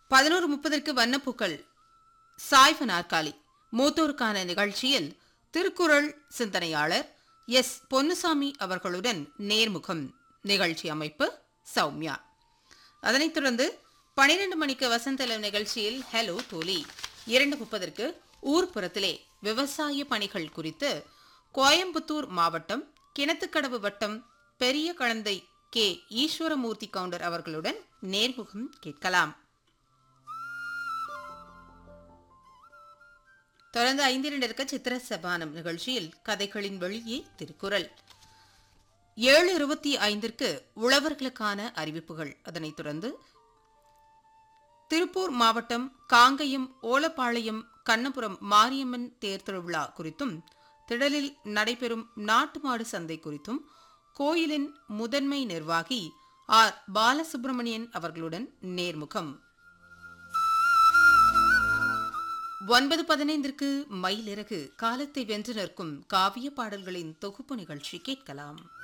பதினோரு முப்பதற்கு வண்ணப்பூக்கள் சாய்வு நாற்காலி மூத்தோருக்கான நிகழ்ச்சியில் திருக்குறள் சிந்தனையாளர் எஸ் பொன்னுசாமி அவர்களுடன் நேர்முகம் நிகழ்ச்சி அமைப்பு சௌமியா அதனைத் தொடர்ந்து பனிரெண்டு மணிக்கு வசந்தலம் நிகழ்ச்சியில் ஹலோ தோலி இரண்டு முப்பதற்கு ஊர்ப்புறத்திலே விவசாய பணிகள் குறித்து கோயம்புத்தூர் மாவட்டம் கிணத்துக்கடவு வட்டம் பெரிய கழந்தை கே ஈஸ்வரமூர்த்தி கவுண்டர் அவர்களுடன் நேர்முகம் கேட்கலாம் தொடர்ந்து ஐந்திரண்டிற்கு சித்திர சபானம் நிகழ்ச்சியில் கதைகளின் வெளியே திருக்குறள் ஏழு இருபத்தி ஐந்திற்கு உழவர்களுக்கான அறிவிப்புகள் அதனைத் தொடர்ந்து திருப்பூர் மாவட்டம் காங்கயம் ஓலப்பாளையம் கண்ணபுரம் மாரியம்மன் தேர் திருவிழா குறித்தும் திடலில் நடைபெறும் நாட்டு மாடு சந்தை குறித்தும் கோயிலின் முதன்மை நிர்வாகி ஆர் பாலசுப்பிரமணியன் அவர்களுடன் நேர்முகம் ஒன்பது பதினைந்திற்கு மயிலிறகு காலத்தை வென்று நிற்கும் காவிய பாடல்களின் தொகுப்பு நிகழ்ச்சி கேட்கலாம்